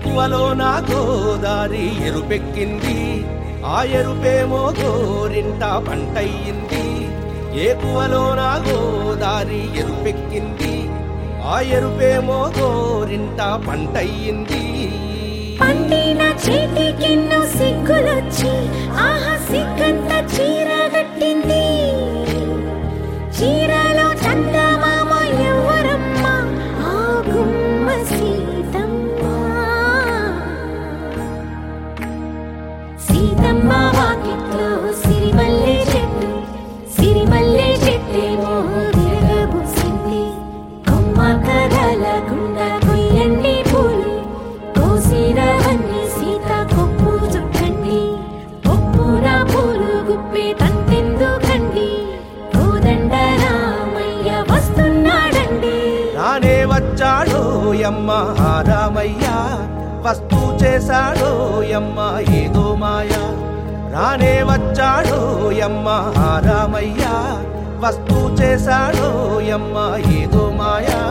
ఏకువలో నా గోదారి ఎరుపెక్కింది ఆ ఎరుపేమో గోరింట పంటయ్యింది ఏకువలో నా గోదారి ఎరుపెక్కింది ఆ ఎరుపేమో గోరింట పంటయ్యింది పండిన చేతికెన్నో సిగ్గులొచ్చి ఆహా సిగ్గంత చీర కట్టింది చీరలో చందమామ ఎవరమ్మ ఆ గుమ్మ సీతమ్మ సీతమ్మ వాకిట్లో సిరిమల్లె చెట్టు సిరిమల్లె చెట్టేమో విరగబూసింది కొమ్మ కదలకుండా కొయ్యండి పూలు కోసిరవన్నీ సీత కొప్పు చుట్టండి కొప్పున పూలు గుప్పే తంతెందుకండి కోదండ రామయ్య వస్తున్నాడండి రానే వచ్చాడో యమ్మ ఆ రామయ్య వస్తూ చేశాడో యమ్మ ఏదో మాయ రానే వచ్చాడో యమ్మ ఆ రామయ్య వస్తూ చేశాడో యమ్మ ఏదో మాయా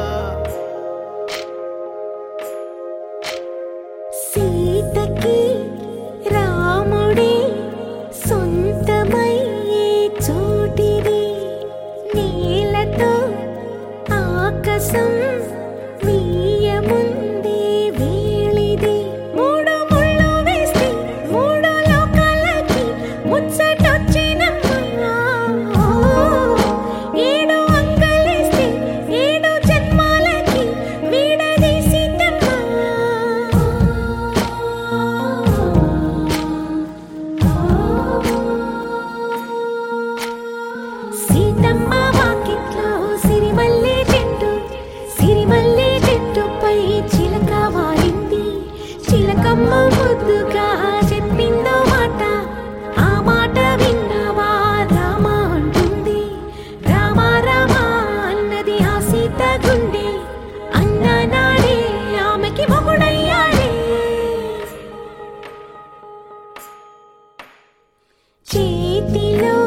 సీతకి రాముడే సొంతమయ్యే చోటిది నీలతో ఆకాశం వీయముందే వేళిది మూడు ముళ్ళు వేస్తే మూడు లోకాలకి ముచ్చటొచ్చినమ్మా ఏడు అంగలేస్తే ఏడు జన్మాలకి సీతమ్మ వాకిట్లో సిరిమల్లె చెట్టు సిరిమల్లె చెట్టుపై చిలక వాలింది చిలకమ్మ ముద్దుగా చెప్పిందో మాట ఆ మాట విన్నవా రామ అంటుంది రామ రామ అన్నది ఆ సీత గుండె అన్న నాడే ఆమెకి మొగుడయ్యాడే చేతిలో